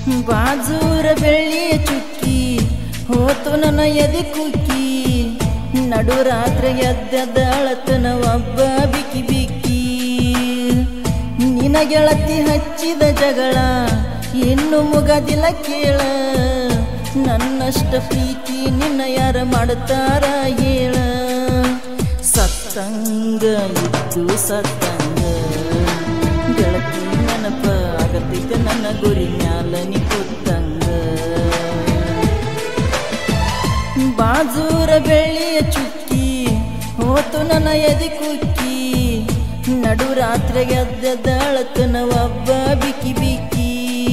ಬಾಜೂರ ಬೆಳ್ಳಿಯ ಚುಕ್ಕಿ ಹೋತು ನನ್ನ ಎದೆ ಕುಕ್ಕಿ ನಡು ರಾತ್ರಿ ಎದ್ದದ ಅಳತನ ಒಬ್ಬ ಬಿಕ್ಕಿ ಬಿಕ್ಕಿ ನಿನ ಗೆಳತಿ ಹಚ್ಚಿದ ಜಗಳ ಇನ್ನು ಮುಗದಿಲ್ಲ ಕೇಳ ನನ್ನಷ್ಟ ಪ್ರೀತಿ ನಿನ್ನ ಯಾರ ಮಾಡ್ತಾರ ಹೇಳ ಸತ್ತಂಗ ಇದ್ದು ಸತ್ತಂಗ ಗೆಳತಿ ನೆನಪ ಆಗತೈತೆ ನನ್ನ ಗುರಿ ಮ್ಯಾಲ ನೀ ಕೂತಂಗ ಬಾಜೂರ ಬೆಳ್ಳಿಯ ಚುಕ್ಕಿ ಹೋತು ನನ್ನ ಎದೆ ಕುಕ್ಕಿ ನಡು ರಾತ್ರಿಗೆ ಎದ್ದದ ಅಳತನ ಒಬ್ಬ ಬಿಕ್ಕಿ ಬಿಕ್ಕಿ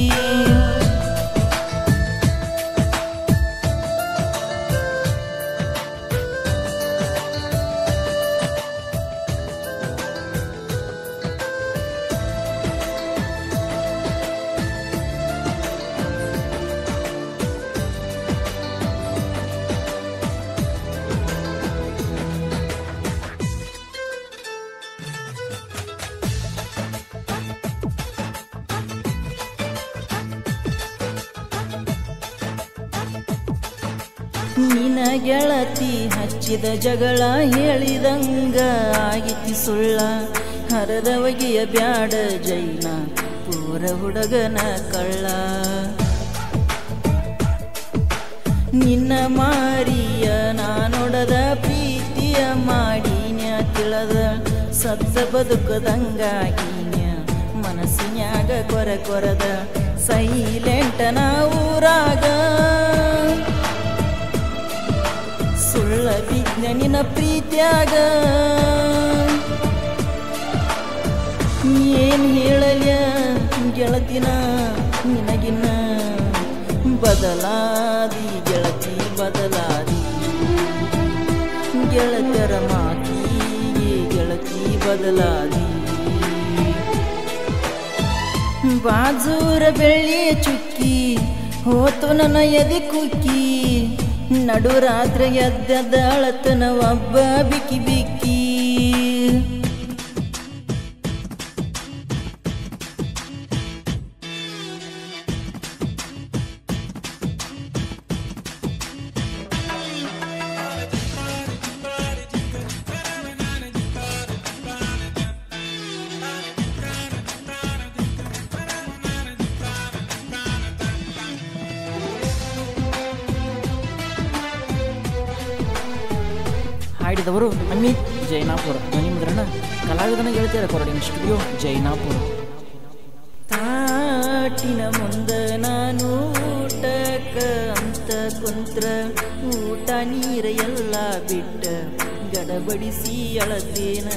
ನಿನ ಗೆಳತಿ ಹಚ್ಚಿದ ಜಗಳ ಹೇಳಿದಂಗ ಆಗಿತಿ ಸುಳ್ಳ ಹರದ ಬಗೆಯ ಬ್ಯಾಡ ಜೈನ ಪೂರ ಹುಡುಗನ ಕಳ್ಳ ನಿನ್ನ ಮಾರಿಯ ನಾನೊಡದ ಪ್ರೀತಿಯ ಮಾಡಿನ್ಯ ತಿಳದ ಸತ್ತ ಬದುಕದಂಗಾಗಿನ್ಯ ಮನಸ್ಸಿನ್ಯಾಗ ಕೊರ ಕೊರದ ಸೈಲೆಂಟನ ಊರಾಗ ಸುಳ್ಳ ಬಿದ್ದ ನಿನ್ನ ಪ್ರೀತ್ಯಾಗ ಏನ್ ಹೇಳಲ್ಯ ಗೆಳತಿನ ನಿನಗಿನ್ನ ಬದಲಾದಿ ಗೆಳತಿ ಬದಲಾದಿ ಗೆಳತರ ಮಾತಿಗೆ ಗೆಳತಿ ಬದಲಾದಿ ಬಾಜೂರ ಬೆಳ್ಳಿಯ ಚುಕ್ಕಿ ಹೋತು ನನ್ನ ಎದೆ ಕುಕ್ಕಿ ನಡು ರಾತ್ರಿ ಎದ್ದದ ಅಳತನ ಒಬ್ಬ ಬಿಕ್ಕಿ ಬಿಕ್ಕಿ ಹಾಡಿದವರು ಅಮಿತ್ ಜೈನಾಪುರ ಧ್ವನಿ ಮುದ್ರಣ ಕಲಾವಿದನ ಗೆಳತಿಯರ ಕೊರಡಿನ ಸ್ಟುಡಿಯೋ ಜೈನಾಪುರ ತಾಟಿನ ಮುಂದ ನಾನು ಊಟಕ್ಕ ಅಂತ ಕುಂತ್ರ ಊಟ ನೀರ ಎಲ್ಲ ಬಿಟ್ಟ ಗಡಬಡಿಸಿ ಅಳತೇನ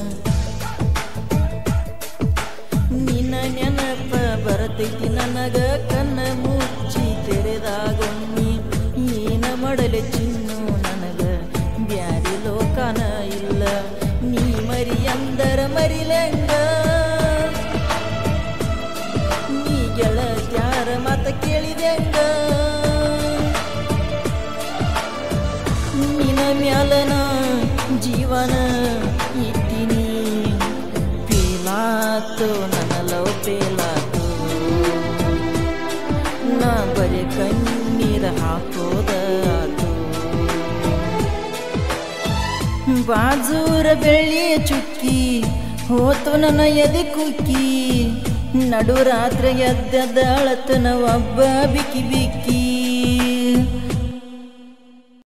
ನಿನ್ನ ನೆನಪ ಬರತೈತಿ ನನಗ ಕಣ್ಣ ಮುಚ್ಚಿ ತೆರೆದಾಗೊಮ್ಮಿ ಏನ ಮಾಡಲೆ ಚಿನ್ನು ನನಗ ಬ್ಯಾರಿ ಲೋಕನ ಇಲ್ಲ ನೀ ಮರಿ ಅಂದರ ಮರಿಲೆಂಗ ನೀ ಗೆಳತ್ಯಾರ ಮತ ಕೇಳಿದೆಂಗ ನಿನ ಮ್ಯಾಲನ ಜೀವನ ಇಟ್ಟಿನಿ ಪೇಲಾತು ನನ್ನ ಲವ್ ಪೇಲಾತು ನಾ ಬರೀ ಕಣ್ಣೀರ ಹಾಕೋದ ಆತು ಬಾಜೂರ ಬೆಳ್ಳಿಯ ಚುಕ್ಕಿ ಹೋತು ನನ್ನ ಎದೆ ಕುಕ್ಕಿ ನಡು ರಾತ್ರಿ ಎದ್ದದ ಅಳತನ ಒಬ್ಬ ಬಿಕ್ಕಿ ಬಿಕ್ಕಿ